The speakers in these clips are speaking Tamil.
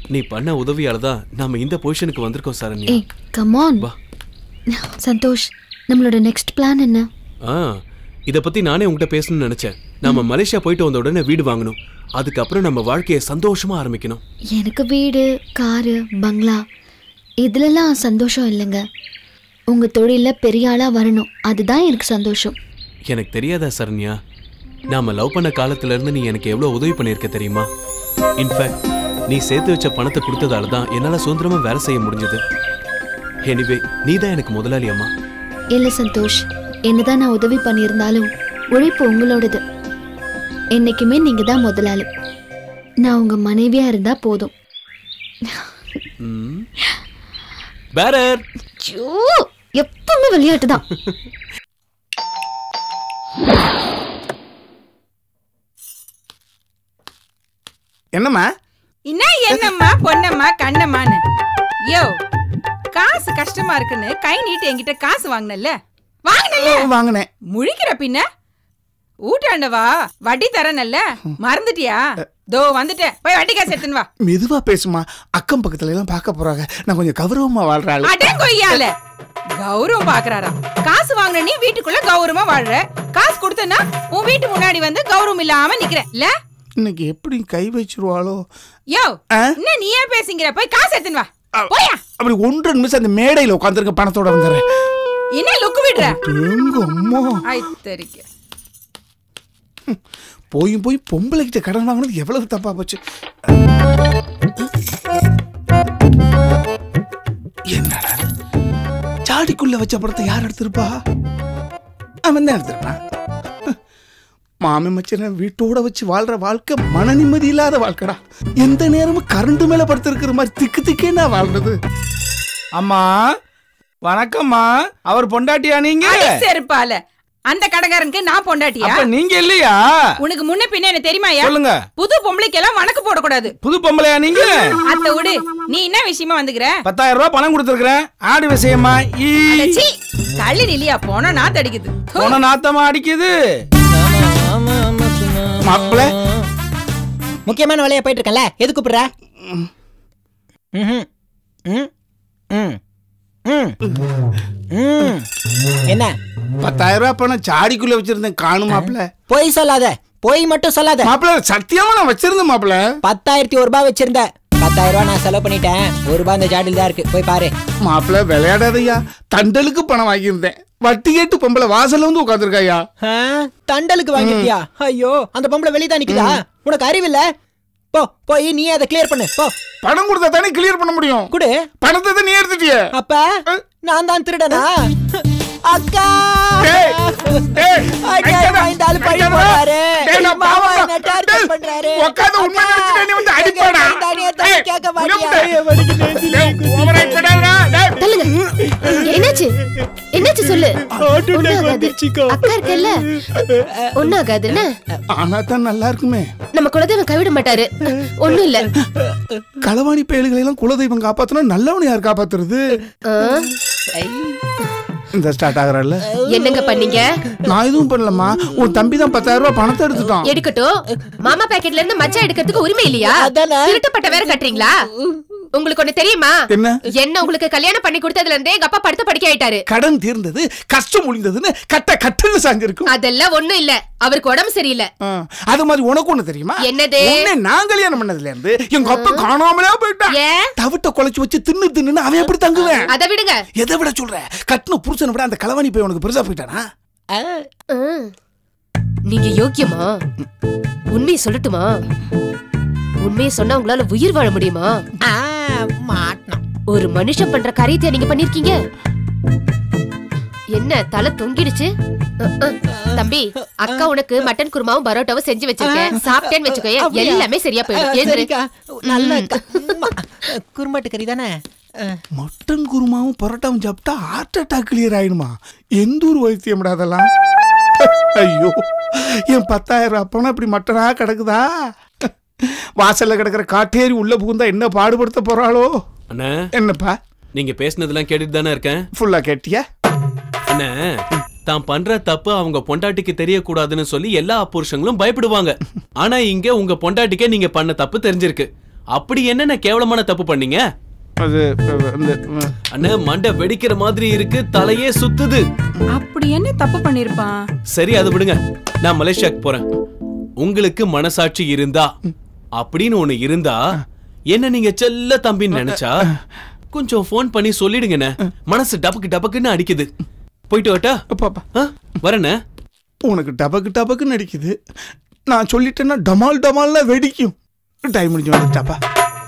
நீ பண்ண உதவியால தான் நாம இந்த பொசிஷனுக்கு வந்திருக்கோம் சரண்யா ஏய் கமான் வா. சந்தோஷ் நம்மளோட நெக்ஸ்ட் பிளான் என்ன ஆ இத பத்தி நானே உங்ககிட்ட பேசணும்னு நினைச்சேன் நாம மலேசியா போயிட்டு வந்த உடனே வீடு வாங்கணும் அதுக்கப்புறம் நம்ம வாழ்க்கையை சந்தோஷமா ஆரம்பிக்கணும் எனக்கு வீடு காரு பங்களா இதுலலாம் சந்தோஷம் இல்லைங்க உங்க தொழில பெரிய ஆளா வரணும் அதுதான் எனக்கு சந்தோஷம் எனக்கு தெரியாதா சரண்யா நாம லவ் பண்ண காலத்துல இருந்து நீ எனக்கு எவ்வளவு உதவி பண்ணியிருக்க தெரியுமா இன்ஃபேக்ட் நீ சேர்த்து வச்ச பணத்தை கொடுத்ததால தான் என்னால சுதந்திரமா வேலை செய்ய முடிஞ்சது எனிவே நீ தான் எனக்கு முதலாளி அம்மா இல்ல சந்தோஷ் என்னதான் நான் உதவி பண்ணியிருந்தாலும் உழைப்பு உங்களோடது என்னைக்குமே நீங்க தான் முதலாளி நான் உங்க மனைவியா இருந்தா போதும் ம். பேரர் ஐயோ, எப்பவுமே விளையாட்டு தான் என்னம்மா என்ன என்னம்மா பொன்னம்மா கண்ணம்மான்னு யோ காசு கஷ்டமா இருக்குன்னு கை நீட்டி என்கிட்ட காசு வாங்கினல்ல வாங்கினல்ல வாங்கினேன் முழிக்கிற பின்ன ஊட்டாண்டவா வட்டி தரனல்ல மறந்துட்டியா தோ வந்துட்டேன் போய் வட்டி காசு எடுத்துன்னு வா மெதுவா பேசுமா அக்கம் பக்கத்துல எல்லாம் பார்க்க போறாங்க நான் கொஞ்சம் கௌரவமா வாழ்றாள் அடேன் கொய்யால கௌரவம் பாக்குறாராம் காசு வாங்கின நீ வீட்டுக்குள்ள கௌரவமா வாழ்ற காசு கொடுத்தனா உன் வீட்டு முன்னாடி வந்து கௌரவம் இல்லாம நிக்கிற இல்ல இன்னைக்கு எப்படி கை வச்சிருவாளோ யோ ஆ? என்ன நீயே பேசுங்கிற போய் காசு எடுத்துன்னு வா போயா அப்படி ஒன்றரை நிமிஷம் அந்த மேடையில உட்காந்துருக்க பணத்தோட வந்துடுறேன் என்ன லுக்கு விடுற எங்க அம்மா ஐ தெரிக்க போயும் போய் பொம்பளை கிட்ட கடன் வாங்கினது எவ்வளவு தப்பா போச்சு என்னடா சாடிக்குள்ள வச்ச படத்தை யார் எடுத்திருப்பா அவன் தான் எடுத்திருப்பான் மாமி மச்சனை வீட்டோட வச்சு வாழ்ற வாழ்க்கை மன நிம்மதி இல்லாத வாழ்க்கைடா எந்த நேரமும் கரண்ட் மேல படுத்திருக்கிற மாதிரி திக்கு திக்கே நான் வாழ்றது அம்மா வணக்கம்மா அவர் பொண்டாட்டியா நீங்க அடி செருப்பால அந்த கடைக்காரனுக்கு நான் பொண்டாட்டியா அப்ப நீங்க இல்லையா உனக்கு முன்ன பின்ன என்ன தெரியுமாயா சொல்லுங்க புது பொம்பளைக்கு எல்லாம் வணக்கு போடக்கூடாது புது பொம்பளையா நீங்க அத்த விடு நீ என்ன விஷயமா வந்துக்கிற பத்தாயிரம் ரூபாய் பணம் கொடுத்துருக்கேன் ஆடு விஷயமா ஈ அடச்சீ, தள்ளி நிலியா போனா நான் தடிக்குது ஹு, போன நாத்தமா அடிக்குது மாப்பிள முக்கியமான வேலையா போயிட்டு இருக்கேன்ல எது கூப்பிடுற ம்ஹும். ம். ம். ம். ம். என்ன பத்தாயிரம் ரூபாய் பணம் சாடிக்குள்ள வச்சிருந்தேன் காணும் மாப்பிள பொய் சொல்லாத பொய் மட்டும் சொல்லாத மாப்பிள சத்தியமா நான் வச்சிருந்தேன் மாப்பிள பத்தாயிரத்தி ஒரு ரூபாய் வச்சிருந்த பத்தாயிரம் ரூபாய் நான் செலவு பண்ணிட்டேன் ஒரு ரூபாய் இந்த ஜாடியில் தான் இருக்கு போய் பாரு மாப்பிள விளையாடாதய்யா தண்டலுக்கு பணம் வாங்கியிருந்தேன் வட்டி கேட்டு பொம்பளை வாசல்ல வந்து உட்காந்துருக்காயா ஆ, தண்டலுக்கு வாங்கிட்டியா ஐயோ அந்த பொம்பளை வெளியே தான் நிக்குதா உனக்கு அறிவில்ல போ போய் நீ அதை கிளியர் பண்ணு போ பணம் கொடுத்தா தானே கிளியர் பண்ண முடியும் குடு பணத்தை தான் நீ எடுத்துட்டிய அப்ப நான் தான் திருடனா அக்கா டேய், டேய், அநியாயமா இந்த ஆளு பழி வைக்காதடா. போடுறாரு. டேய், நான் மாமா பாவம்டா. என்னை torture டேய், பண்றாரு. உட்கார்ந்து உண்மை அக்கா, நினைச்சுட்டு நீ வந்து அடிப்பாடா. எங்க தனியா தண்ணி டேய், கேட்க மாட்டியா? விடுமுடா. டேய், override பண்ணாதடா. டேய். தள்ளுங்க என்னாச்சு என்னாச்சு சொல்லு ஒண்ணாகாது அக்கா இருக்கல்ல ஒண்ணாகாது என்ன ஆனா தான் நல்லா இருக்குமே நம்ம குலதெய்வம் கைவிட மாட்டாரு ஒண்ணும் இல்ல களவாணி பயல்களை எல்லாம் குலதெய்வம் காப்பாத்தனா நல்லவனை யார் காப்பாத்துறது ஆ, இந்த ஸ்டார்ட் ஆகுறல்ல என்னங்க பண்ணீங்க நான் எதுவும் பண்ணலம்மா உன் தம்பி தான் பத்தாயிரம் ரூபாய் பணத்தை எடுத்துட்டான் எடுக்கட்டும் மாமா பாக்கெட்ல இருந்து மச்சான் எடுக்கிறதுக்கு உரிமை இல்லையா அதானே. திருட்டப்பட்ட வேற கட்டுறீங்களா உங்களுக்கு ஒண்ணு தெரியுமா என்ன என்ன உங்களுக்கு கல்யாணம் பண்ணி கொடுத்ததுல இருந்தே எங்க அப்பா படுத்த படிக்க ஆயிட்டாரு கடன் தீர்ந்தது கஷ்டம் முடிந்ததுன்னு கட்ட கட்டுன்னு சாஞ்சிருக்கும் அதெல்லாம் ஒண்ணும் இல்ல அவருக்கு உடம்பு சரியில்லை ஆ, அது மாதிரி உனக்கு ஒண்ணு தெரியுமா என்னது? உன்னை நான் கல்யாணம் பண்ணதுல இருந்து எங்க அப்பா காணாமலே போயிட்டான் ஏன் தவிட்ட குலைச்சு வச்சு தின்னு தின்னு அவன் எப்படி தங்குவேன் அதை விடுங்க எதை விட சொல்ற கட்டின புருஷனை விட அந்த களவாணி போய் உனக்கு பெருசா போயிட்டானா ஆ, ம். நீங்க யோக்கியமா உண்மையை சொல்லட்டுமா உண்மையை சொன்னா உங்களால உயிர் வாழ முடியுமா ஆ, மாட்டினான் ஒரு மனுஷன் பண்ற காரியத்தை நீங்க பண்ணிருக்கீங்க என்ன தலை தொங்கிடுச்சு அ, அ. தம்பி அக்கா உனக்கு மட்டன் குருமாவும் பரோட்டாவும் செஞ்சு வச்சிருக்கேன் சாப்பிட்டேன்னு வச்சுக்கோயேன் அப்படியா? எல்லாமே சரியா ஆ, போயிடும் எழுந்திரு. சரிக்கா நல்ல அக்கா. உம்மா. குருமாட்டு கறி தானே ஆ, மட்டன் குருமாவும் பரோட்டாவும் சாப்பிட்டா ஹார்ட் அட்டாக் கிளியர் ஆயிடுமா எந்த ஊர் வைத்தியம் அதெல்லாம் ஐயோ என் பத்தாயிரம் ரூபாய் பணம் இப்படி மட்டனா கிடக்குதா வாசல்ல கிடக்குற காட்டேரி உள்ள புகுந்தா என்ன பாடுபடுத்த போறாளோ அண்ணா என்னப்பா நீங்க பேசுனதெல்லாம் கேட்டுட்டு தானே இருக்கேன் ஃபுல்லா கேட்டியா அண்ணா தான் பண்ற தப்பு அவங்க பொண்டாட்டிக்கு தெரியக்கூடாதுன்னு சொல்லி எல்லா புருஷங்களும் பயப்படுவாங்க ஆனா இங்க உங்க பொண்டாட்டிக்கே நீங்க பண்ண தப்பு தெரிஞ்சிருக்கு அப்படி என்னென்ன கேவலமான தப்பு பண்ணீங்க அது அஹ், இந்த அஹ், அண்ணே மண்டை வெடிக்கிற மாதிரி இருக்கு தலையே சுத்துது அப்படி என்ன தப்பு பண்ணிருப்பான் சரி அதை விடுங்க நான் மலேசியாக்கு போறேன் உங்களுக்கு மனசாட்சி இருந்தா அப்படின்னு ஒண்ணு இருந்தா என்ன நீங்க செல்ல தம்பின்னு நினைச்சா கொஞ்சம் ஃபோன் பண்ணி சொல்லிடுங்கண்ணே மனசு டபக்கு டபக்குன்னு அடிக்குது போயிட்டு வரட்டா பாப்பா ஆ, வரேண்ணே உனக்கு டபக்கு டபக்குன்னு நடிக்குது நான் சொல்லிட்டேன்னா டமால் டமால்னா வெடிக்கும் டைம் முடிஞ்சு வந்துட்டாப்பா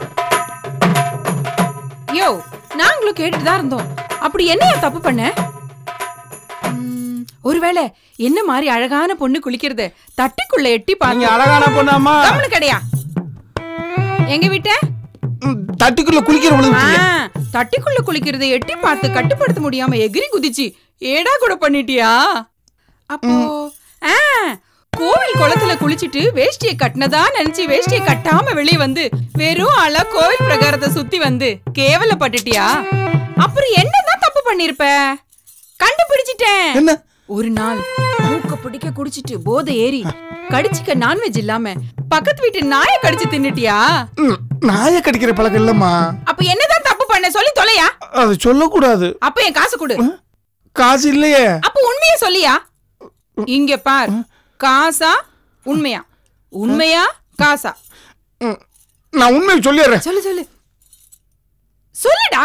யோ நாங்களும் கேட்டுட்டு தான் இருந்தோம் அப்படி என்னையா தப்பு பண்ண ம், ஒருவேளை என்ன மாதிரி அழகான பொண்ணு குளிக்கிறத தட்டிக்குள்ள எட்டி நீங்க பாருங்க அழகான பொண்ணாமா கம்முனு கடையா எங்க வீட்ட ம், தட்டுக்குள்ள குளிக்கிற பொழுது ஆ, தட்டிக்குள்ள குளிக்கிறத எட்டி பார்த்து கட்டுப்படுத்த முடியாம எகிரி குதிச்சு ஏடா கூட பண்ணிட்டியா அப்போ ஆ, கோவில் குளத்துல குளிச்சிட்டு வேஷ்டியை கட்டினதா நினைச்சு வேஷ்டியை கட்டாம வெளியே வந்து வெறும் அழ கோவில் பிரகாரத்தை சுத்தி வந்து கேவலப்பட்டுட்டியா அப்புறம் என்னதான் தப்பு பண்ணிருப்ப கண்டுபிடிச்சிட்டேன் என்ன ஒரு நாள் மூக்க பிடிக்க குடிச்சிட்டு போதை ஏறி கடிச்சிக்க நான்வெஜ் இல்லாம பக்கத்து வீட்டு நாயை கடிச்சு தின்னுட்டியா ம், நாயை கடிக்கிற பழக்கம் இல்லம்மா அப்ப என்னதான் தப்பு பண்ண சொல்லி தொலையா அது சொல்லக்கூடாது அப்ப என் காசு கொடு காசு இல்லையே அப்ப உண்மைய சொல்லியா இங்க பார் காசா உண்மையா உண்மையா காசா ம், நான் உண்மையை சொல்லிடுறேன் சொல்லு சொல்லு சொல்லுடா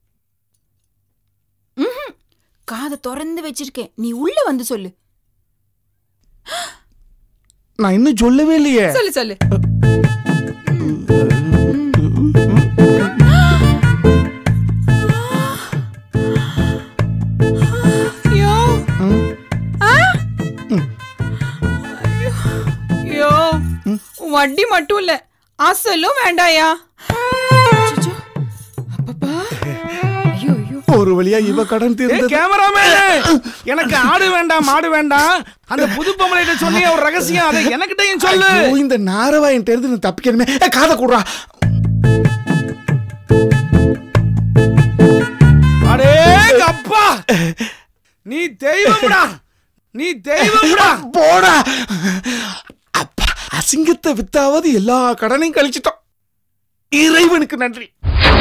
ம்ஹும். காதை திறந்து வச்சிருக்கேன் நீ உள்ள வந்து சொல்லு நான் இன்னும் சொல்லவே இல்லையே சொல்லு சொல்லு ஐயோ ம், ஆ? ஐயோ. ஐயோ வட்டி மட்டும் இல்ல அசலும் வேண்டாயா அச்சச்சோ. அப்பப்பா ஐயோ ஐயோ ஒரு வழியா இவ கடன் தீர்ந்தது கேமராமேன் எனக்கு ஆடு வேண்டாம் மாடு வேண்டாம் அந்த புது பொம்பளைகிட்ட சொன்னி ஒரு ரகசியம் அதை எனக்கிட்டையும் சொல்லு ஐயோ, இந்த நாரவாயின் தெரிந்து நான் தப்பிக்கணுமே ஏ, காதை கூடுறா அடே அப்பா நீ தெய்வம்டா நீ தெய்வம்டா போடா அப்பா அசிங்கத்தை வித்தாவது எல்லா கடனையும் கழிச்சிட்டோம் இறைவனுக்கு நன்றி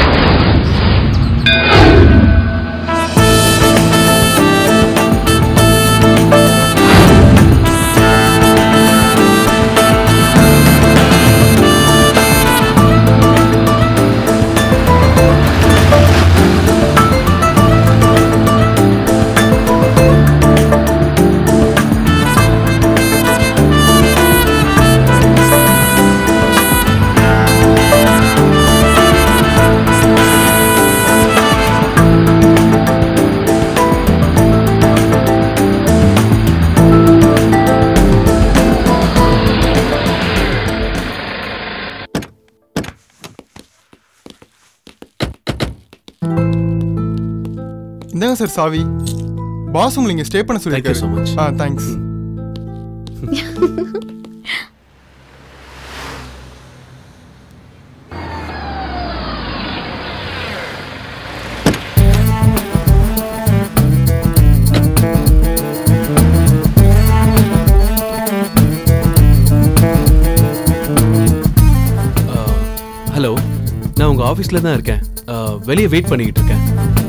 இந்தாங்க சார் சாவி பாஸ் உங்களை இங்க ஸ்டே பண்ண Thank you so much. சொல்லியிருக்காரு ஆ தேங்க்ஸ் ஹலோ நான் உங்க ஆபீஸ்ல தான் இருக்கேன் வெளியே வெயிட் பண்ணிக்கிட்டு இருக்கேன்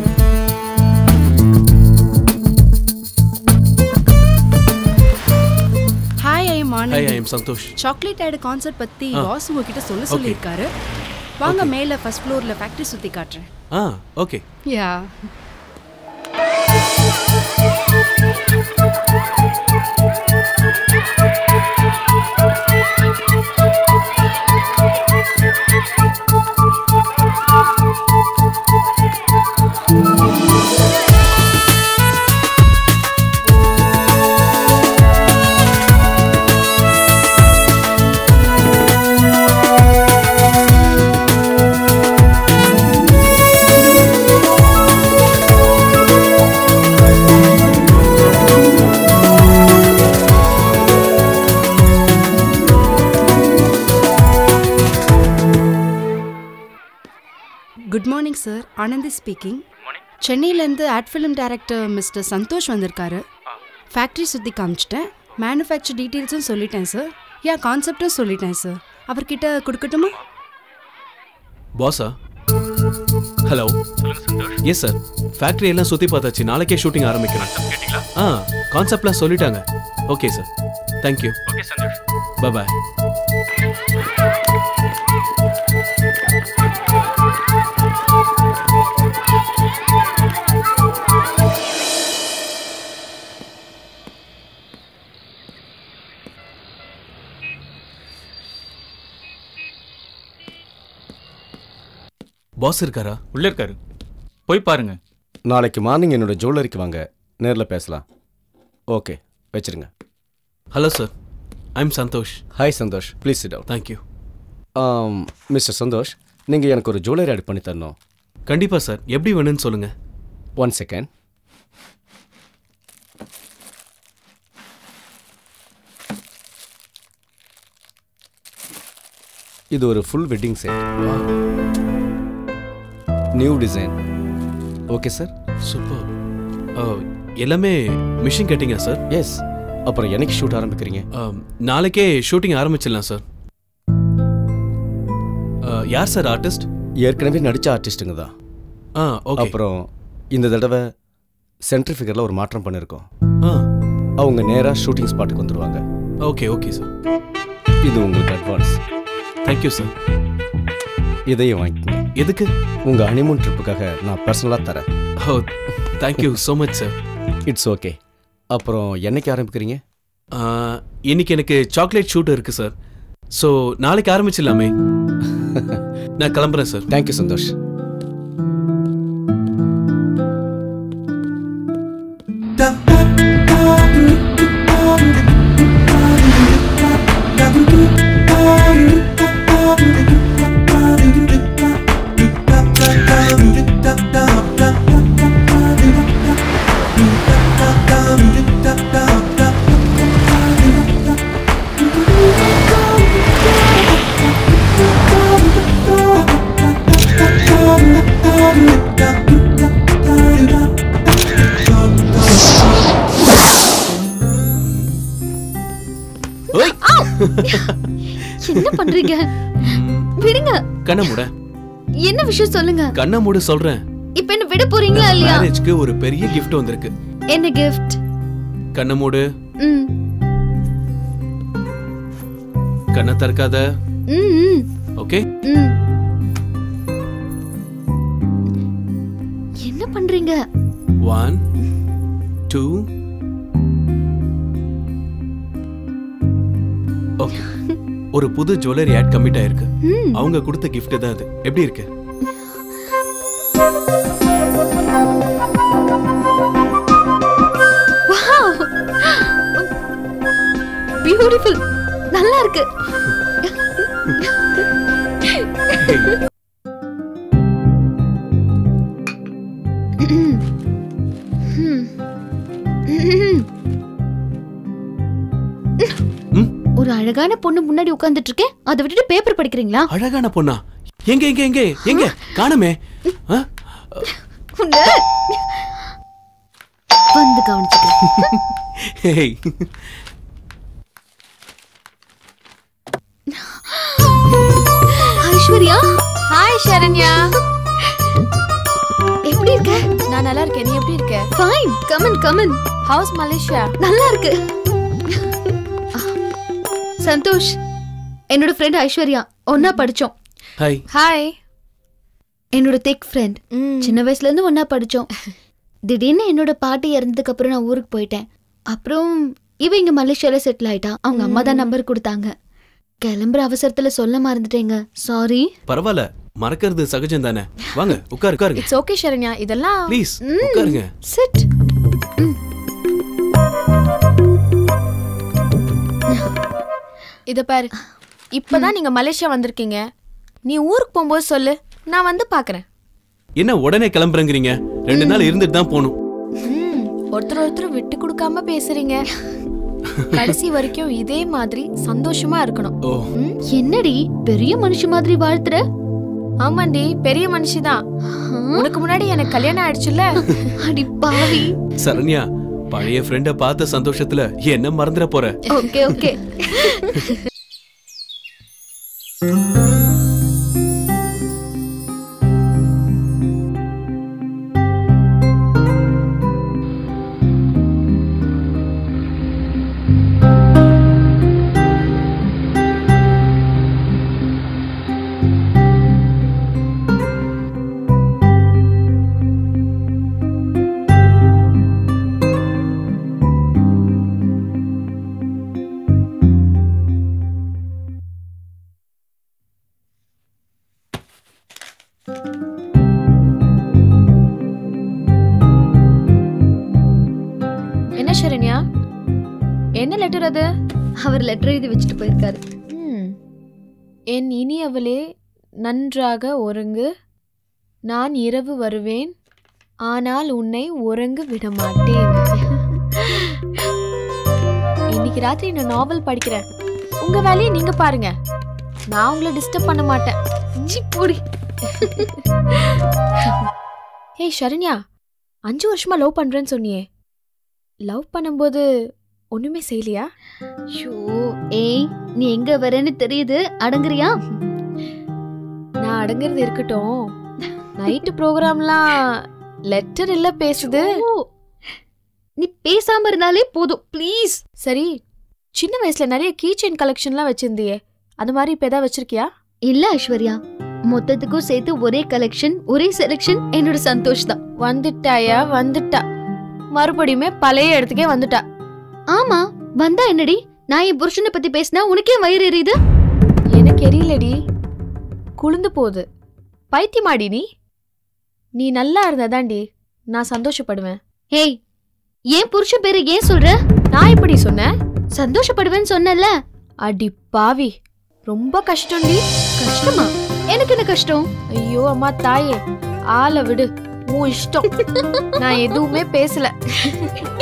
hi I am hi Anandhi I am Santhosh chocolate ad concert பத்தி ஆ. பாஸ் உங்ககிட்ட சொல்ல சொல்லியிருக்காரு வாங்க மேல ஃபர்ஸ்ட் ஃப்ளோர்ல ஃபேக்டரி சுத்தி காட்டுறேன் ஆ okay yeah good morning sir Anandhi speaking சென்னையிலேருந்து ad film director mister Santhosh வந்திருக்காரு ஃபேக்ட்ரி சுற்றி காமிச்சிட்டேன் மேனுஃபேக்சர் டீட்டெயில்ஸும் சொல்லிட்டேன் சார் யா கான்செப்டும் சொல்லிட்டேன் சார் அவர்கிட்ட கொடுக்கட்டுமா பாஸா ஹலோ எஸ் சார் ஃபேக்டரி எல்லாம் சுற்றி பார்த்தாச்சு நாளைக்கே ஷூட்டிங் ஆரம்பிக்கிறேன் ஆ கான்செப்ட்லாம் சொல்லிட்டாங்க okay sir thank you okay Santhosh bye boss இருக்காரா உள்ள இருக்காரு போய் பாருங்க நாளைக்கு மார்னிங் என்னோட ஜுவல்லரிக்கு வாங்க நேரில் பேசலாம் ஓகே வச்சிருங்க hello sir I'm Santhosh hi Santhosh please sit out thank you mister Santhosh நீங்கள் எனக்கு ஒரு ஜுவல்லரி ஆட் பண்ணி தரணும் கண்டிப்பாக சார் எப்படி வேணும்னு சொல்லுங்கள் ஒன் செகண்ட் இது ஒரு full wedding set new design okay sir super எல்லாமே மிஷின் கட்டிங்கா சார் எஸ் அப்புறம் என்னைக்கு ஷூட் ஆரம்பிக்கிறீங்க நாளைக்கே ஷூட்டிங் ஆரம்பிச்சிடலாம் சார் யார் சார் ஆர்டிஸ்ட் ஏற்கனவே நடித்த ஆர்டிஸ்ட்டுங்க தான் ஆ ஓகே அப்புறம் இந்த தடவை சென்ட்ரி ஃபிகரில் ஒரு மாற்றம் பண்ணியிருக்கோம் ஆ அவங்க நேராக ஷூட்டிங் ஸ்பாட்டுக்கு வந்துடுவாங்க ஓகே ஓகே சார் இது உங்களுக்கு அட்வான்ஸ் தேங்க்யூ சார் இதையும் வாங்கிக்கோங்க எதுக்கு உங்கள் ஹனிமூன் ட்ரிப்புக்காக நான் பர்சனலாக தரேன் oh thank you so much sir it's okay அப்புறம் என்னைக்கு ஆரம்பிக்கிறீங்க இன்னைக்கு எனக்கு சாக்லேட் ஷூட் இருக்கு சார் ஸோ நாளைக்கு ஆரம்பிச்சிடலாமே நான் கிளம்புறேன் சார் தேங்க்யூ சந்தோஷ் ஓய் என்ன பண்றீங்க விடுங்க கண்ணை மூட என்ன விஷயம் சொல்லுங்க கண்ணை மூட சொல்றேன் இப்ப என்ன விட போறீங்களா இல்லையா மேரேஜ்க்கு ஒரு பெரிய கிஃப்ட் வந்திருக்கு என்ன கிஃப்ட் கண்ணை மூடு ம் கண்ணை திறக்காத ம் ம், ஓகே ம் என்ன பண்றீங்க ஒன் டூ ஓகே ஒரு புது ஜுவல்லரி ஆட் கமிட் ஆயிருக்கு ம் அவங்க கொடுத்த gift தான் அது எப்படி இருக்கு வாவ் பியூட்டிஃபுல் நல்லா இருக்கு ம்? ஒரு அழகான பொண்ணு முன்னாடி உட்கார்ந்துட்டு இருக்கேன் அதை விட்டுட்டு பேப்பர் படிக்கிறீங்களா அழகான பொண்ணா எங்க எங்க எங்க எங்க காணுமே ஆ? உன்னை வந்து கவனிச்சுக்கிறேன் ஹேய். ஐஸ்வர்யா ஹாய் சரண்யா எப்படி இருக்க நான் நல்லா இருக்கேன் நீ எப்படி இருக்க fine come on come on how's Malaysia நல்லா இருக்கு சந்தோஷ் என்னோட ஃப்ரெண்ட் ஐஸ்வர்யா ஒன்னா படிச்சோம் ஹாய் ஹாய் என்னோட திக் ஃப்ரெண்ட் சின்ன வயசுல இருந்து ஒன்னா படிச்சோம் திடீர்னு என்னோட பாட்டி இறந்ததுக்கு அப்புறம் நான் ஊருக்கு போயிட்டேன் அப்புறம் இவ இங்க மலேசியால செட்டில் ஆயிட்டா அவங்க அம்மா தான் நம்பர் கொடுத்தாங்க கிளம்புற அவசரத்துல சொல்ல மறந்துட்டேங்க சாரி பரவாயில்ல மறக்கிறது சகஜம் தானே வாங்க உட்காரு உட்காருங்க இட்ஸ் ஓகே சரண்யா இதெல்லாம் ப்ளீஸ் உட்காருங்க சிட் இத பாரு இப்பதான் நீங்க மலேசியா வந்திருக்கீங்க நீ ஊருக்கு போகும்போது சொல்லு நான் வந்து பாக்குறேன் என்ன உடனே கிளம்புறேங்கிறீங்க ரெண்டு நாள் இருந்துட்டு தான் போகணும் ம், ஒருத்தர் ஒருத்தர் விட்டு கொடுக்காம பேசுறீங்க கடைசி வரைக்கும் இதே மாதிரி சந்தோஷமா இருக்கணும் ஓ என்னடி பெரிய மனுஷ மாதிரி வாழ்த்துற ஆமாண்டி பெரிய மனுஷிதான் உனக்கு முன்னாடி எனக்கு கல்யாணம் ஆயிடுச்சுல்ல அடி பாவி சரண்யா பழைய ஃப்ரெண்ட பார்த்த சந்தோஷத்துல என்ன மறந்துட போற ஓகே ஓகே அது அவர் லெட்டர் எழுதி வச்சுட்டு போயிருக்காரு ம். என் இனியவளே நன்றாக ஒருங்கு நான் இரவு வருவேன் ஆனால் உன்னை உறங்க விட மாட்டேன் இன்னைக்கு ராத்திரி நான் நாவல் படிக்கிறேன் உங்க வேலையை நீங்க பாருங்க நான் உங்களை டிஸ்டர்ப் பண்ண மாட்டேன் சி, போடி. ஏய் சரண்யா அஞ்சு வருஷமா லவ் பண்றேன்னு சொன்னியே லவ் பண்ணும்போது ஒண்ணுமே செய்யலையா ஐயோ ஏய் நீ எங்க வரேன்னு தெரியுது அடங்குறியா நான் அடங்குறது இருக்கட்டும் நைட்டு ப்ரோக்ராம்லாம் லெட்டர் இல்ல பேசுது ஓ, நீ பேசாம இருந்தாலே போதும் ப்ளீஸ் சரி சின்ன வயசுல நிறைய கீ செயின் கலெக்ஷன்லாம் வச்சிருந்தியே அந்த மாதிரி இப்ப ஏதாவது வச்சிருக்கியா இல்ல ஐஸ்வர்யா மொத்தத்துக்கும் சேர்த்து ஒரே கலெக்ஷன் ஒரே செலெக்ஷன் என்னோட சந்தோஷ் தான் வந்துட்டாயா வந்துட்டா மறுபடியுமே பழைய இடத்துக்கே வந்துட்டா ஆமா வந்தா என்னடி நான் என் புருஷனை பத்தி பேசினா உனக்கே வயிறு எரியுது எனக்கு எரியலடி குளிந்து போகுது பைத்தியமாடி நீ நீ நல்லா இருந்தாதாண்டி நான் சந்தோஷப்படுவேன் ஏய் ஏன் புருஷன் பேரு ஏன் சொல்ற நான் எப்படி சொன்னேன் சந்தோஷப்படுவேன்னு சொன்னல அடி பாவி ரொம்ப கஷ்டம்டி கஷ்டமா எனக்கு என்ன கஷ்டம் ஐயோ அம்மா தாயே ஆளை விடு உன் இஷ்டம் நான் எதுவுமே பேசல